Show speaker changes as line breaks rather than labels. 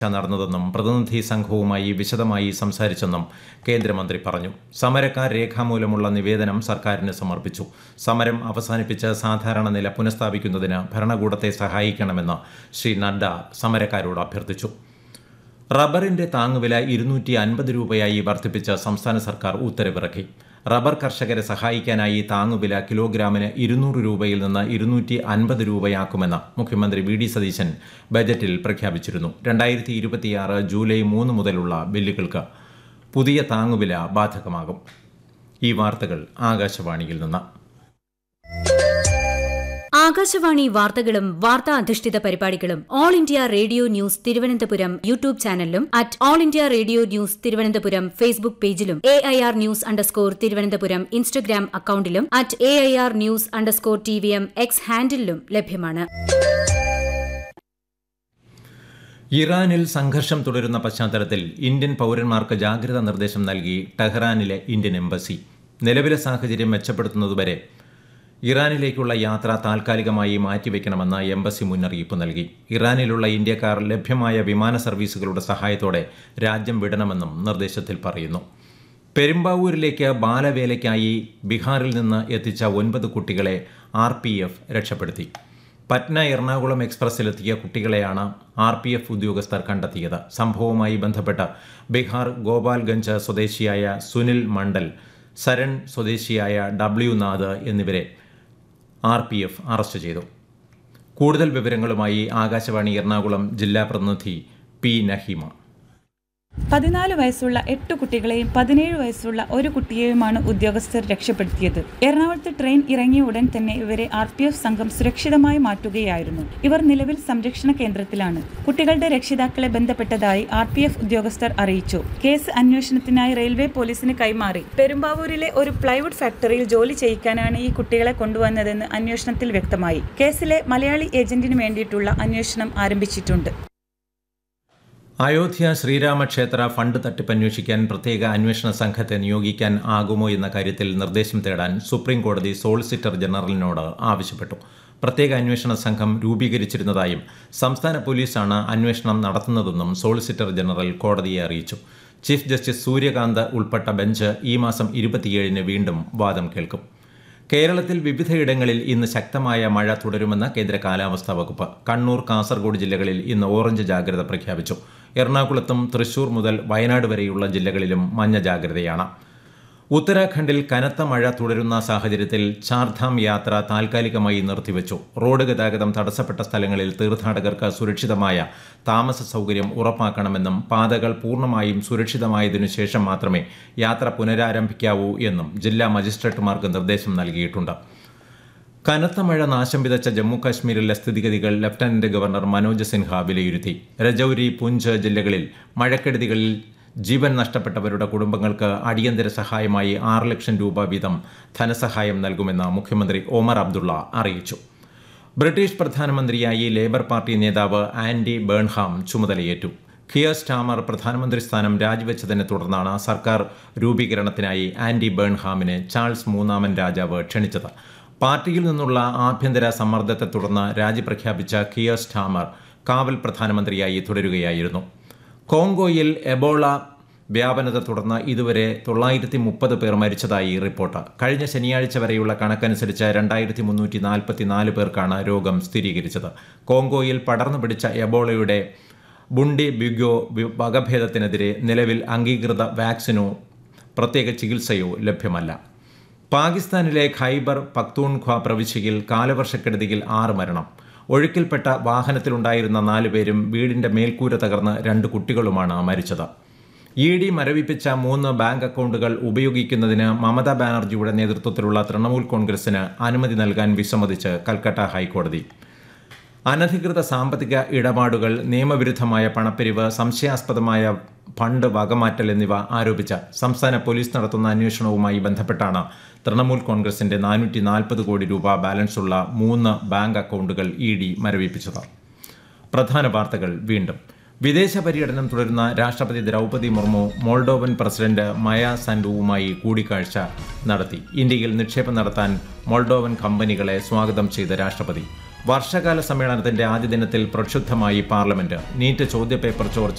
നടന്നതെന്നും പ്രതിനിധി സംഘവുമായി വിശദമായി സംസാരിച്ചെന്നും കേന്ദ്രമന്ത്രി പറഞ്ഞു സമരക്കാർ രേഖാമൂലമുള്ള നിവേദനം സർക്കാരിന് സമർപ്പിച്ചു സമരം അവസാനിപ്പിച്ച് സാധാരണ നില പുനഃസ്ഥാപിക്കുന്നതിന് ഭരണകൂടത്തെ സഹായിക്കണമെന്ന് ശ്രീ നഡ്ഡ സമരക്കാരോട് അഭ്യർത്ഥിച്ചു റബ്ബറിന്റെ താങ്ങുവില ഇരുന്നൂറ്റി അൻപത് രൂപയായി വർദ്ധിപ്പിച്ച് സംസ്ഥാന സർക്കാർ ഉത്തരവിറക്കി റബ്ബർ കർഷകരെ സഹായിക്കാനായി താങ്ങുവില കിലോഗ്രാമിന് ഇരുന്നൂറ് രൂപയിൽ നിന്ന് ഇരുന്നൂറ്റി അൻപത് രൂപയാക്കുമെന്ന് മുഖ്യമന്ത്രി വി ഡി സതീശൻ ബജറ്റിൽ പ്രഖ്യാപിച്ചിരുന്നു രണ്ടായിരത്തി ഇരുപത്തിയാറ് ജൂലൈ മൂന്ന് മുതലുള്ള ബില്ലുകൾക്ക് പുതിയ താങ്ങുവില ബാധകമാകും ഈ വാർത്തകൾ ആകാശവാണിയിൽ നിന്ന്
ആകാശവാണി വാർത്തകളും വാർത്താ അധിഷ്ഠിത പരിപാടികളും All India Radio news Thiruvananthapuram YouTube ചാനലിലും at All India Radio news Thiruvananthapuram Facebook പേജിലും A I R news underscore Thiruvananthapuram Instagram അക്കൌണ്ടിലും at A I R news underscore T V M X ഹാൻഡിലും ലഭ്യമാണ്
ഇറാനിൽ സംഘർഷം തുടരുന്ന പശ്ചാത്തലത്തിൽ ഇന്ത്യൻ പൗരന്മാർക്ക് ജാഗ്രതാ നിർദ്ദേശം നൽകി ടെഹ്റാനിലെ ഇന്ത്യൻ എംബസി നിലവിലെ സാഹചര്യം മെച്ചപ്പെടുത്തുന്നതുവരെ ഇറാനിലേക്കുള്ള യാത്ര താൽക്കാലികമായി മാറ്റിവെക്കണമെന്ന് എംബസി മുന്നറിയിപ്പ് നൽകി ഇറാനിലുള്ള ഇന്ത്യക്കാർ ലഭ്യമായ വിമാന സർവീസുകളുടെ സഹായത്തോടെ രാജ്യം വിടണമെന്നും നിർദ്ദേശത്തിൽ പറയുന്നു പെരുമ്പാവൂരിലേക്ക് ബാലവേലയ്ക്കായി ബീഹാറിൽ നിന്ന് എത്തിച്ച ഒൻപത് കുട്ടികളെ ആർ പി എഫ് രക്ഷപ്പെടുത്തി പറ്റ്ന എറണാകുളം എക്സ്പ്രസ്സിലെത്തിയ കുട്ടികളെയാണ് ആർ പി എഫ് ഉദ്യോഗസ്ഥർ കണ്ടെത്തിയത് സംഭവവുമായി ബന്ധപ്പെട്ട് ബീഹാർ ഗോപാൽഗഞ്ച് സ്വദേശിയായ സുനിൽ മണ്ഡൽ സരൺ സ്വദേശിയായ ഡബ്ല്യു നാഥ് എന്നിവരെ ആർ പി എഫ് അറസ്റ്റ് ചെയ്തു കൂടുതൽ വിവരങ്ങളുമായി ആകാശവാണി എറണാകുളം ജില്ലാ പ്രതിനിധി പി നഹീമ
പതിനാല് വയസ്സുള്ള എട്ട് കുട്ടികളെയും പതിനേഴ് വയസ്സുള്ള ഒരു കുട്ടിയെയുമാണ് ഉദ്യോഗസ്ഥർ രക്ഷപ്പെടുത്തിയത് എറണാകുളത്ത് ട്രെയിൻ ഇറങ്ങിയ ഉടൻ തന്നെ ഇവരെ ആർ പി എഫ് സംഘം സുരക്ഷിതമായി മാറ്റുകയായിരുന്നു ഇവർ നിലവിൽ സംരക്ഷണ കേന്ദ്രത്തിലാണ് കുട്ടികളുടെ രക്ഷിതാക്കളെ ബന്ധപ്പെട്ടതായി ആർ പി എഫ് ഉദ്യോഗസ്ഥർ അറിയിച്ചു കേസ് അന്വേഷണത്തിനായി റെയിൽവേ പോലീസിന് കൈമാറി പെരുമ്പാവൂരിലെ ഒരു പ്ലൈവുഡ് ഫാക്ടറിയിൽ ജോലി ചെയ്യിക്കാനാണ് ഈ കുട്ടികളെ കൊണ്ടുവന്നതെന്ന് അന്വേഷണത്തിൽ വ്യക്തമായി കേസിലെ മലയാളി ഏജന്റിന് വേണ്ടിയിട്ടുള്ള അന്വേഷണം ആരംഭിച്ചിട്ടുണ്ട്
അയോധ്യ ശ്രീരാമക്ഷേത്ര ഫണ്ട് തട്ടിപ്പന്വേഷിക്കാൻ പ്രത്യേക അന്വേഷണ സംഘത്തെ നിയോഗിക്കാൻ ആകുമോ എന്ന കാര്യത്തിൽ നിർദ്ദേശം തേടാൻ സുപ്രീം കോടതി സോളിസിറ്റർ ജനറലിനോട് ആവശ്യപ്പെട്ടു പ്രത്യേക അന്വേഷണ സംഘം രൂപീകരിച്ചിരുന്നതായും സംസ്ഥാന പോലീസാണ് അന്വേഷണം നടത്തുന്നതെന്നും സോളിസിറ്റർ ജനറൽ കോടതിയെ അറിയിച്ചു ചീഫ് ജസ്റ്റിസ് സൂര്യകാന്ത് ഉൾപ്പെട്ട ബെഞ്ച് ഈ മാസം ഇരുപത്തിയേഴിന് വീണ്ടും വാദം കേൾക്കും കേരളത്തിൽ വിവിധയിടങ്ങളിൽ ഇന്ന് ശക്തമായ മഴ തുടരുമെന്ന് കേന്ദ്ര കാലാവസ്ഥാ വകുപ്പ് കണ്ണൂർ കാസർഗോഡ് ജില്ലകളിൽ ഇന്ന് ഓറഞ്ച് ജാഗ്രത പ്രഖ്യാപിച്ചു എറണാകുളത്തും തൃശൂർ മുതൽ വയനാട് വരെയുള്ള ജില്ലകളിലും മഞ്ഞ ജാഗ്രതയാണ് ഉത്തരാഖണ്ഡിൽ കനത്ത മഴ തുടരുന്ന സാഹചര്യത്തിൽ ചാർധാം യാത്ര താൽക്കാലികമായി നിർത്തിവച്ചു റോഡ് ഗതാഗതം തടസ്സപ്പെട്ട സ്ഥലങ്ങളിൽ തീർത്ഥാടകർക്ക് സുരക്ഷിതമായ താമസ സൗകര്യം ഉറപ്പാക്കണമെന്നും പാതകൾ പൂർണ്ണമായും സുരക്ഷിതമായതിനു ശേഷം മാത്രമേ യാത്ര പുനരാരംഭിക്കാവൂ എന്നും ജില്ലാ മജിസ്ട്രേറ്റുമാർക്ക് നിർദ്ദേശം നൽകിയിട്ടുണ്ട് കനത്ത മഴ നാശം വിതച്ച ജമ്മു കാശ്മീരിലെ സ്ഥിതിഗതികൾ ലഫ്റ്റനന്റ് ഗവർണർ മനോജ് സിൻഹ വിലയിരുത്തി രജൌരി പുഞ്ച് ജില്ലകളിൽ മഴക്കെടുതികളിൽ ജീവൻ നഷ്ടപ്പെട്ടവരുടെ കുടുംബങ്ങൾക്ക് അടിയന്തര സഹായമായി ആറ് ലക്ഷം രൂപ വീതം ധനസഹായം നൽകുമെന്ന് മുഖ്യമന്ത്രി ഒമർ അബ്ദുള്ള അറിയിച്ചു ബ്രിട്ടീഷ് പ്രധാനമന്ത്രിയായി ലേബർ പാർട്ടി നേതാവ് ആൻഡി ബേൺഹാം ചുമതലയേറ്റു ഖിയർ സ്റ്റാമർ പ്രധാനമന്ത്രി സ്ഥാനം രാജിവെച്ചതിനെ തുടർന്നാണ് സർക്കാർ രൂപീകരണത്തിനായി ആൻഡി ബേൺഹാമിനെ ചാൾസ് മൂന്നാമൻ രാജാവ് ക്ഷണിച്ചത് പാർട്ടിയിൽ നിന്നുള്ള ആഭ്യന്തര സമ്മർദ്ദത്തെ തുടർന്ന് രാജി പ്രഖ്യാപിച്ച കിയർ സ്റ്റാമർ കാവൽ പ്രധാനമന്ത്രിയായി തുടരുകയായിരുന്നു കോങ്കോയിൽ എബോള വ്യാപനത്തെ തുടർന്ന് ഇതുവരെ തൊള്ളായിരത്തി മുപ്പത് പേർ മരിച്ചതായി റിപ്പോർട്ട് കഴിഞ്ഞ ശനിയാഴ്ച വരെയുള്ള കണക്കനുസരിച്ച് രണ്ടായിരത്തി മുന്നൂറ്റി നാൽപ്പത്തി നാല് പേർക്കാണ് രോഗം സ്ഥിരീകരിച്ചത് കോങ്കോയിൽ പടർന്നു പിടിച്ച എബോളയുടെ ബുണ്ടി ബിഗോ വകഭേദത്തിനെതിരെ നിലവിൽ അംഗീകൃത വാക്സിനോ പ്രത്യേക ചികിത്സയോ ലഭ്യമല്ല പാകിസ്ഥാനിലെ ഖൈബർ പക്തൂൺഖ്വ പ്രവിശ്യയിൽ കാലവർഷക്കെടുതിയിൽ ആറ് മരണം ഒഴുക്കിൽപ്പെട്ട വാഹനത്തിലുണ്ടായിരുന്ന നാലുപേരും വീടിന്റെ മേൽക്കൂര തകർന്ന് രണ്ട് കുട്ടികളുമാണ് മരിച്ചത് ഇ ഡി മരവിപ്പിച്ച മൂന്ന് ബാങ്ക് അക്കൗണ്ടുകൾ ഉപയോഗിക്കുന്നതിന് മമതാ ബാനർജിയുടെ നേതൃത്വത്തിലുള്ള തൃണമൂൽ കോൺഗ്രസിന് അനുമതി നൽകാൻ വിസമ്മതിച്ച് കൽക്കട്ട ഹൈക്കോടതി അനധികൃത സാമ്പത്തിക ഇടപാടുകൾ നിയമവിരുദ്ധമായ പണപ്പിരിവ് സംശയാസ്പദമായ ഫണ്ട് വകമാറ്റൽ എന്നിവ ആരോപിച്ച് സംസ്ഥാന പോലീസ് നടത്തുന്ന അന്വേഷണവുമായി ബന്ധപ്പെട്ടാണ് തൃണമൂൽ കോൺഗ്രസിന്റെ നാനൂറ്റി നാൽപ്പത് കോടി രൂപ ബാലൻസുള്ള മൂന്ന് ബാങ്ക് അക്കൗണ്ടുകൾ ഇ ഡി മരവിപ്പിച്ചത് പ്രധാന വാർത്തകൾ വീണ്ടും വിദേശ പര്യടനം തുടരുന്ന രാഷ്ട്രപതി ദ്രൗപദി മുർമു മോൾഡോവൻ പ്രസിഡന്റ് മയ സാൻഡുവുമായി കൂടിക്കാഴ്ച നടത്തി ഇന്ത്യയിൽ നിക്ഷേപം നടത്താൻ മോൾഡോവൻ കമ്പനികളെ സ്വാഗതം ചെയ്ത രാഷ്ട്രപതി വർഷകാല സമ്മേളനത്തിന്റെ ആദ്യ ദിനത്തിൽ പ്രക്ഷുബ്ധമായി പാർലമെന്റ് നീറ്റ് ചോദ്യപേപ്പർ ചോർച്ച